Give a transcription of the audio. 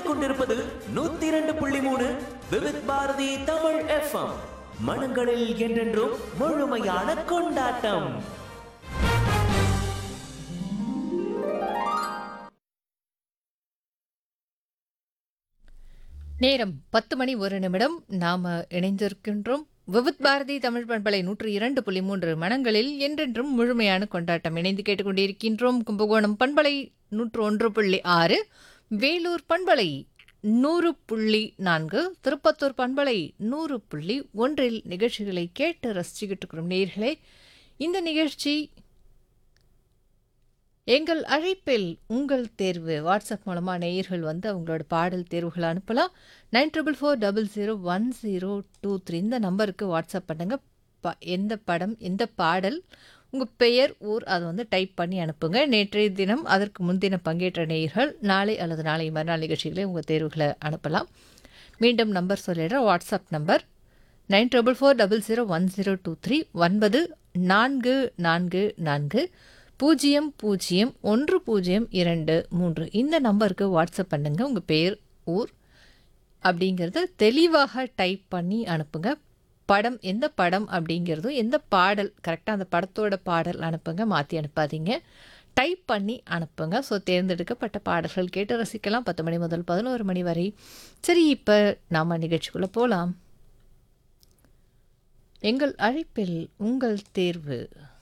கேட்டுக்கொண்டிருப்பது நூத்தி இரண்டு புள்ளி மூணு விவித் பாரதி தமிழ் எஃப்எம் மனங்களில் என்றென்றும் முழுமையான கொண்டாட்டம் நேரம் பத்து மணி ஒரு நிமிடம் நாம இணைந்திருக்கின்றோம் விவித் பாரதி தமிழ் பண்பலை நூற்று இரண்டு புள்ளி மூன்று மனங்களில் என்றென்றும் முழுமையான கொண்டாட்டம் இணைந்து கேட்டுக்கொண்டிருக்கின்றோம் கும்பகோணம் பண்பலை நூற்று ஒன்று புள்ளி ஆறு வேலூர் பண்பலை நூறு புள்ளி நான்கு திருப்பத்தூர் பண்பலை நூறு புள்ளி ஒன்றில் நிகழ்ச்சிகளை கேட்டு ரசிச்சுக்கிட்டு இருக்கிறோம் நேர்களே இந்த நிகழ்ச்சி எங்கள் அழைப்பில் உங்கள் தேர்வு வாட்ஸ்அப் மூலமாக நேயர்கள் வந்து அவங்களோட பாடல் தேர்வுகளை அனுப்பலாம் nine triple four double zero one zero two three இந்த நம்பருக்கு வாட்ஸ்அப் பண்ணுங்கள் ப எந்த படம் எந்த பாடல் உங்கள் பெயர் ஊர் அதை வந்து டைப் பண்ணி அனுப்புங்க நேற்றைய தினம் அதற்கு முன்தினம் பங்கேற்ற நேயர்கள் நாளை அல்லது நாளை மறுநாள் நிகழ்ச்சிகளே உங்கள் தேர்வுகளை அனுப்பலாம் மீண்டும் நம்பர் சொல்லிடுறேன் WhatsApp number nine triple four double zero one zero two three ஒன்பது நான்கு நான்கு நான்கு பூஜ்ஜியம் பூஜ்ஜியம் ஒன்று பூஜ்ஜியம் இரண்டு மூன்று இந்த நம்பருக்கு வாட்ஸ்அப் பண்ணுங்க உங்கள் பேர் ஊர் அப்படிங்கிறத தெளிவாக டைப் பண்ணி அனுப்புங்க படம் எந்த படம் அப்படிங்கிறதும் எந்த பாடல் கரெக்டாக அந்த படத்தோட பாடல் அனுப்புங்க மாற்றி அனுப்பாதீங்க டைப் பண்ணி அனுப்புங்க ஸோ தேர்ந்தெடுக்கப்பட்ட பாடல்கள் கேட்டு ரசிக்கலாம் பத்து மணி முதல் பதினோரு மணி வரை சரி இப்போ நாம் நிகழ்ச்சிக்குள்ளே போகலாம் எங்கள் அழைப்பில் உங்கள் தேர்வு